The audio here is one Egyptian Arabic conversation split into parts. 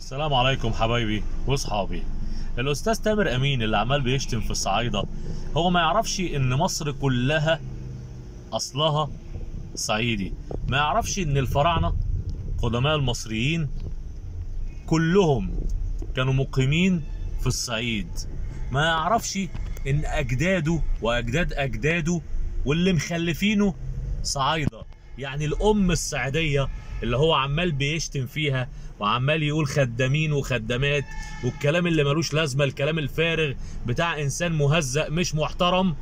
السلام عليكم حبايبي واصحابي الاستاذ تامر امين اللي عمال بيشتم في الصعايده هو ما يعرفش ان مصر كلها اصلها صعيدي ما يعرفش ان الفراعنه قدماء المصريين كلهم كانوا مقيمين في الصعيد ما يعرفش ان اجداده واجداد اجداده واللي مخلفينه صعايده يعني الام الصعيديه اللي هو عمال بيشتم فيها وعمال يقول خدامين وخدامات والكلام اللي ملوش لازمه الكلام الفارغ بتاع انسان مهزأ مش محترم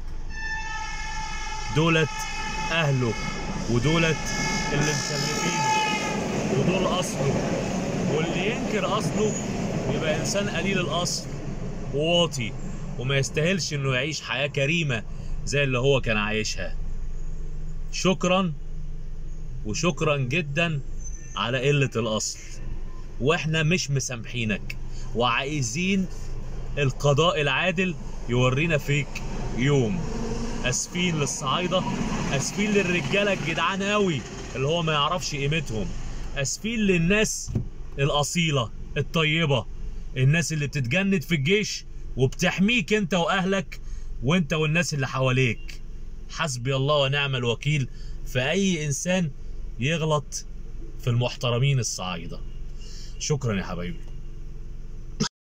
دولت اهله ودولت اللي مخلفينه ودول اصله واللي ينكر اصله يبقى انسان قليل الاصل وواطي وما يستاهلش انه يعيش حياه كريمه زي اللي هو كان عايشها شكرا وشكرا جدا على قله الاصل واحنا مش مسامحينك وعايزين القضاء العادل يورينا فيك يوم اسفين للصعايده اسفين للرجاله الجدعان قوي اللي هو ما يعرفش قيمتهم اسفين للناس الاصيله الطيبه الناس اللي بتتجند في الجيش وبتحميك انت واهلك وانت والناس اللي حواليك حسبي الله ونعم الوكيل في اي انسان يغلط في المحترمين الصعايده شكرا يا حبايبي